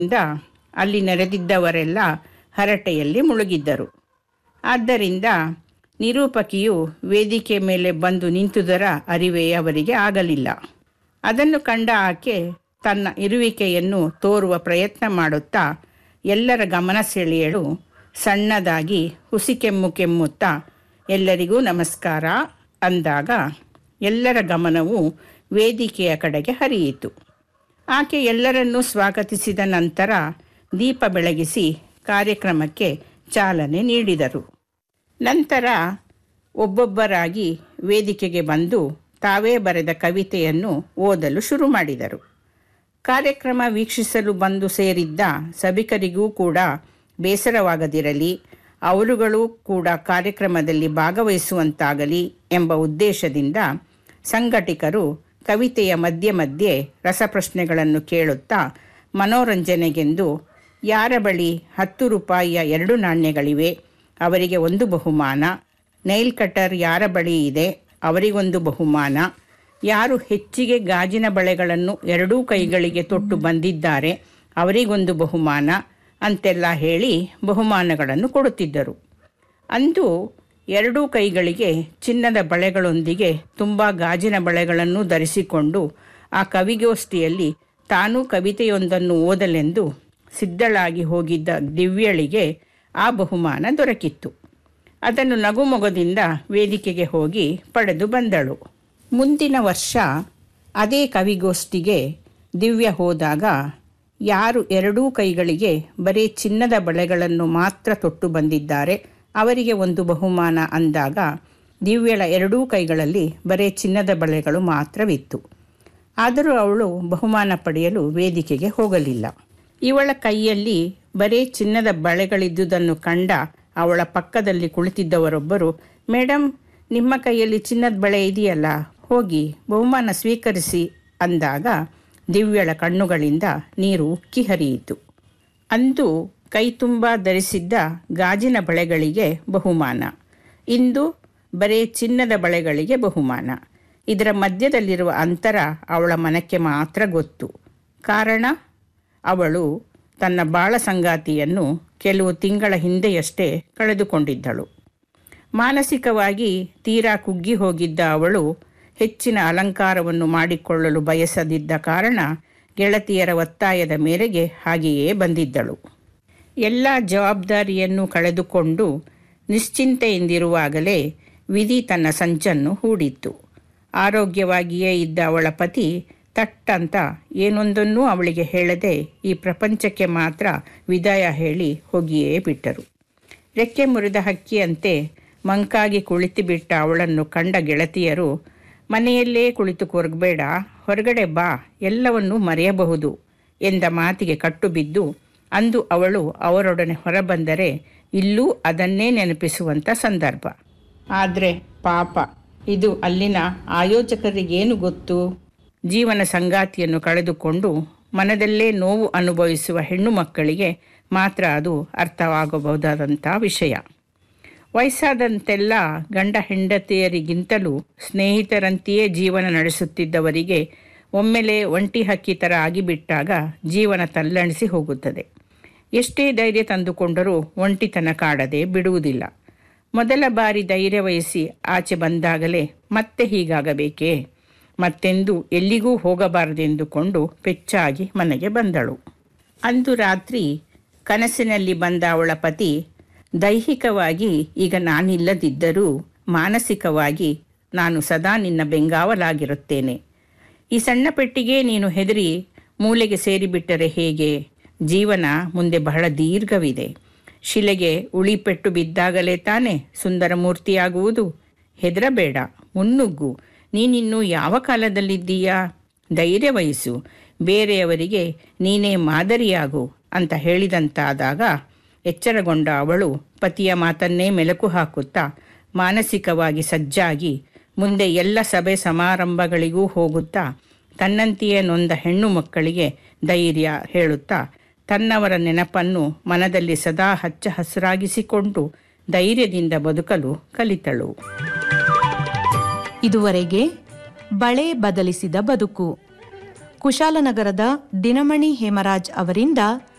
ಇಂದ ಅಲ್ಲಿ ನೆರೆದಿದ್ದವರೆಲ್ಲ ಹರಟೆಯಲ್ಲಿ ಮುಳುಗಿದ್ದರು ಆದ್ದರಿಂದ ನಿರೂಪಕಿಯು ವೇದಿಕೆ ಮೇಲೆ ಬಂದು ನಿಂತುದರ ಅರಿವೇ ಅವರಿಗೆ ಆಗಲಿಲ್ಲ ಅದನ್ನು ಕಂಡ ಆಕೆ ತನ್ನ ಇರುವಿಕೆಯನ್ನು ತೋರುವ ಪ್ರಯತ್ನ ಮಾಡುತ್ತಾ ಎಲ್ಲರ ಗಮನ ಸೆಳೆಯಲು ಸಣ್ಣದಾಗಿ ಹುಸಿ ಕೆಮ್ಮು ಕೆಮ್ಮುತ್ತಾ ಎಲ್ಲರಿಗೂ ನಮಸ್ಕಾರ ಅಂದಾಗ ಎಲ್ಲರ ಗಮನವು ವೇದಿಕೆಯ ಕಡೆಗೆ ಹರಿಯಿತು ಆಕೆ ಎಲ್ಲರನ್ನೂ ಸ್ವಾಗತಿಸಿದ ನಂತರ ದೀಪ ಬೆಳಗಿಸಿ ಕಾರ್ಯಕ್ರಮಕ್ಕೆ ಚಾಲನೆ ನೀಡಿದರು ನಂತರ ಒಬ್ಬೊಬ್ಬರಾಗಿ ವೇದಿಕೆಗೆ ಬಂದು ತಾವೇ ಬರೆದ ಕವಿತೆಯನ್ನು ಓದಲು ಶುರು ಮಾಡಿದರು ಕಾರ್ಯಕ್ರಮ ವೀಕ್ಷಿಸಲು ಬಂದು ಸೇರಿದ್ದ ಸಭಿಕರಿಗೂ ಕೂಡ ಬೇಸರವಾಗದಿರಲಿ ಅವರುಗಳು ಕೂಡ ಕಾರ್ಯಕ್ರಮದಲ್ಲಿ ಭಾಗವಹಿಸುವಂತಾಗಲಿ ಎಂಬ ಉದ್ದೇಶದಿಂದ ಸಂಘಟಕರು ಕವಿತೆಯ ಮಧ್ಯೆ ಮಧ್ಯೆ ರಸಪ್ರಶ್ನೆಗಳನ್ನು ಕೇಳುತ್ತಾ ಮನೋರಂಜನೆಗೆಂದು ಯಾರ ಬಳಿ ಹತ್ತು ರೂಪಾಯಿಯ ಎರಡು ನಾಣ್ಯಗಳಿವೆ ಅವರಿಗೆ ಒಂದು ಬಹುಮಾನ ನೈಲ್ ಕಟರ್ ಯಾರ ಬಳಿ ಇದೆ ಅವರಿಗೊಂದು ಬಹುಮಾನ ಯಾರು ಹೆಚ್ಚಿಗೆ ಗಾಜಿನ ಬಳೆಗಳನ್ನು ಎರಡೂ ಕೈಗಳಿಗೆ ತೊಟ್ಟು ಬಂದಿದ್ದಾರೆ ಅವರಿಗೊಂದು ಬಹುಮಾನ ಅಂತೆಲ್ಲ ಹೇಳಿ ಬಹುಮಾನಗಳನ್ನು ಕೊಡುತ್ತಿದ್ದರು ಅಂದು ಎರಡೂ ಕೈಗಳಿಗೆ ಚಿನ್ನದ ಬಳೆಗಳೊಂದಿಗೆ ತುಂಬ ಗಾಜಿನ ಬಳೆಗಳನ್ನು ಧರಿಸಿಕೊಂಡು ಆ ಕವಿಗೋಷ್ಠಿಯಲ್ಲಿ ತಾನೂ ಕವಿತೆಯೊಂದನ್ನು ಓದಲೆಂದು ಸಿದ್ಧಳಾಗಿ ಹೋಗಿದ್ದ ದಿವ್ಯಳಿಗೆ ಆ ಬಹುಮಾನ ದೊರಕಿತ್ತು ಅದನ್ನು ನಗುಮೊಗದಿಂದ ವೇದಿಕೆಗೆ ಹೋಗಿ ಪಡೆದು ಬಂದಳು ಮುಂದಿನ ವರ್ಷ ಅದೇ ಕವಿಗೋಷ್ಠಿಗೆ ದಿವ್ಯ ಹೋದಾಗ ಯಾರು ಎರಡೂ ಕೈಗಳಿಗೆ ಬರೀ ಚಿನ್ನದ ಬಳೆಗಳನ್ನು ಮಾತ್ರ ತೊಟ್ಟು ಬಂದಿದ್ದಾರೆ ಅವರಿಗೆ ಒಂದು ಬಹುಮಾನ ಅಂದಾಗ ದಿವ್ಯಳ ಎರಡೂ ಕೈಗಳಲ್ಲಿ ಬರೀ ಚಿನ್ನದ ಬಳೆಗಳು ಮಾತ್ರವಿತ್ತು ಆದರೂ ಅವಳು ಬಹುಮಾನ ಪಡೆಯಲು ವೇದಿಕೆಗೆ ಹೋಗಲಿಲ್ಲ ಇವಳ ಕೈಯಲ್ಲಿ ಬರೀ ಚಿನ್ನದ ಬಳೆಗಳಿದ್ದುದನ್ನು ಕಂಡ ಅವಳ ಪಕ್ಕದಲ್ಲಿ ಕುಳಿತಿದ್ದವರೊಬ್ಬರು ಮೇಡಮ್ ನಿಮ್ಮ ಕೈಯಲ್ಲಿ ಚಿನ್ನದ ಬಳೆ ಇದೆಯಲ್ಲ ಹೋಗಿ ಬಹುಮಾನ ಸ್ವೀಕರಿಸಿ ಅಂದಾಗ ದಿವ್ಯಳ ಕಣ್ಣುಗಳಿಂದ ನೀರು ಉಕ್ಕಿ ಹರಿಯಿತು ಅಂದು ಕೈ ತುಂಬ ಧರಿಸಿದ್ದ ಗಾಜಿನ ಬಳೆಗಳಿಗೆ ಬಹುಮಾನ ಇಂದು ಬರೇ ಚಿನ್ನದ ಬಳೆಗಳಿಗೆ ಬಹುಮಾನ ಇದರ ಮಧ್ಯದಲ್ಲಿರುವ ಅಂತರ ಅವಳ ಮನಕ್ಕೆ ಮಾತ್ರ ಗೊತ್ತು ಕಾರಣ ಅವಳು ತನ್ನ ಬಾಳ ಸಂಗಾತಿಯನ್ನು ಕೆಲವು ತಿಂಗಳ ಹಿಂದೆಯಷ್ಟೇ ಕಳೆದುಕೊಂಡಿದ್ದಳು ಮಾನಸಿಕವಾಗಿ ತೀರಾ ಕುಗ್ಗಿ ಹೋಗಿದ್ದ ಅವಳು ಹೆಚ್ಚಿನ ಅಲಂಕಾರವನ್ನು ಮಾಡಿಕೊಳ್ಳಲು ಬಯಸದಿದ್ದ ಕಾರಣ ಗೆಳತಿಯರ ಒತ್ತಾಯದ ಮೇರೆಗೆ ಹಾಗೆಯೇ ಬಂದಿದ್ದಳು ಎಲ್ಲ ಜವಾಬ್ದಾರಿಯನ್ನು ಕಳೆದುಕೊಂಡು ನಿಶ್ಚಿಂತೆಯಿಂದಿರುವಾಗಲೇ ವಿಧಿ ತನ್ನ ಸಂಚನ್ನು ಹೂಡಿತ್ತು ಆರೋಗ್ಯವಾಗಿಯೇ ಇದ್ದ ಅವಳ ಪತಿ ತಟ್ಟಂತ ಏನೊಂದನ್ನೂ ಅವಳಿಗೆ ಹೇಳದೆ ಈ ಪ್ರಪಂಚಕ್ಕೆ ಮಾತ್ರ ವಿದಾಯ ಹೇಳಿ ಹೋಗಿಯೇ ಬಿಟ್ಟರು ರೆಕ್ಕೆ ಮುರಿದ ಹಕ್ಕಿಯಂತೆ ಮಂಕಾಗಿ ಕುಳಿತುಬಿಟ್ಟ ಅವಳನ್ನು ಕಂಡ ಗೆಳತಿಯರು ಮನೆಯಲ್ಲೇ ಕುಳಿತು ಕೊರಗಬೇಡ ಹೊರಗಡೆ ಬಾ ಎಲ್ಲವನ್ನೂ ಮರೆಯಬಹುದು ಎಂದ ಮಾತಿಗೆ ಕಟ್ಟುಬಿದ್ದು ಅಂದು ಅವಳು ಅವರೊಡನೆ ಹೊರಬಂದರೆ ಇಲ್ಲೂ ಅದನ್ನೇ ನೆನಪಿಸುವಂಥ ಸಂದರ್ಭ ಆದರೆ ಪಾಪ ಇದು ಅಲ್ಲಿನ ಆಯೋಜಕರಿಗೇನು ಗೊತ್ತು ಜೀವನ ಸಂಗಾತಿಯನ್ನು ಕಳೆದುಕೊಂಡು ಮನದಲ್ಲೇ ನೋವು ಅನುಭವಿಸುವ ಹೆಣ್ಣು ಮಕ್ಕಳಿಗೆ ಮಾತ್ರ ಅದು ಅರ್ಥವಾಗಬಹುದಾದಂಥ ವಿಷಯ ವಯಸ್ಸಾದಂತೆಲ್ಲ ಗಂಡ ಹೆಂಡತಿಯರಿಗಿಂತಲೂ ಸ್ನೇಹಿತರಂತೆಯೇ ಜೀವನ ನಡೆಸುತ್ತಿದ್ದವರಿಗೆ ಒಮ್ಮೆಲೆ ಒಂಟಿ ಹಕ್ಕಿ ಥರ ಆಗಿಬಿಟ್ಟಾಗ ಜೀವನ ತಲ್ಲಣಿಸಿ ಹೋಗುತ್ತದೆ ಎಷ್ಟೇ ಧೈರ್ಯ ತಂದುಕೊಂಡರೂ ಒಂಟಿತನ ಕಾಡದೆ ಬಿಡುವುದಿಲ್ಲ ಮೊದಲ ಬಾರಿ ಧೈರ್ಯ ವಹಿಸಿ ಆಚೆ ಬಂದಾಗಲೇ ಮತ್ತೆ ಹೀಗಾಗಬೇಕೇ ಮತ್ತೆಂದು ಎಲ್ಲಿಗೂ ಹೋಗಬಾರದೆಂದುಕೊಂಡು ಪೆಚ್ಚಾಗಿ ಮನೆಗೆ ಬಂದಳು ಅಂದು ರಾತ್ರಿ ಕನಸಿನಲ್ಲಿ ಬಂದ ಅವಳ ಪತಿ ದೈಹಿಕವಾಗಿ ಈಗ ನಾನಿಲ್ಲದಿದ್ದರೂ ಮಾನಸಿಕವಾಗಿ ನಾನು ಸದಾ ನಿನ್ನ ಬೆಂಗಾವಲಾಗಿರುತ್ತೇನೆ ಈ ಸಣ್ಣ ಪೆಟ್ಟಿಗೆ ನೀನು ಹೆದರಿ ಮೂಲೆಗೆ ಸೇರಿಬಿಟ್ಟರೆ ಹೇಗೆ ಜೀವನ ಮುಂದೆ ಬಹಳ ದೀರ್ಘವಿದೆ ಶಿಲೆಗೆ ಉಳಿಪೆಟ್ಟು ಬಿದ್ದಾಗಲೇ ತಾನೇ ಸುಂದರ ಮೂರ್ತಿಯಾಗುವುದು ಹೆದರಬೇಡ ಮುನ್ನುಗ್ಗು ನೀನಿನ್ನೂ ಯಾವ ಕಾಲದಲ್ಲಿದ್ದೀಯಾ ಧೈರ್ಯ ವಹಿಸು ಬೇರೆಯವರಿಗೆ ನೀನೇ ಮಾದರಿಯಾಗು ಅಂತ ಹೇಳಿದಂತಾದಾಗ ಎಚ್ಚರಗೊಂಡ ಅವಳು ಪತಿಯ ಮಾತನ್ನೇ ಮೆಲುಕು ಹಾಕುತ್ತಾ ಮಾನಸಿಕವಾಗಿ ಸಜ್ಜಾಗಿ ಮುಂದೆ ಎಲ್ಲ ಸಭೆ ಸಮಾರಂಭಗಳಿಗೂ ಹೋಗುತ್ತಾ ತನ್ನಂತೆಯೇ ನೊಂದ ಹೆಣ್ಣು ಮಕ್ಕಳಿಗೆ ಧೈರ್ಯ ಹೇಳುತ್ತಾ ತನ್ನವರ ನೆನಪನ್ನು ಮನದಲ್ಲಿ ಸದಾ ಹಚ್ಚ ಹಸಿರಾಗಿಸಿಕೊಂಡು ಧೈರ್ಯದಿಂದ ಬದುಕಲು ಕಲಿತಳು ಇದುವರೆಗೆ ಬಳೆ ಬದಲಿಸಿದ ಬದುಕು ಕುಶಾಲನಗರದ ದಿನಮಣಿ ಹೇಮರಾಜ್ ಅವರಿಂದ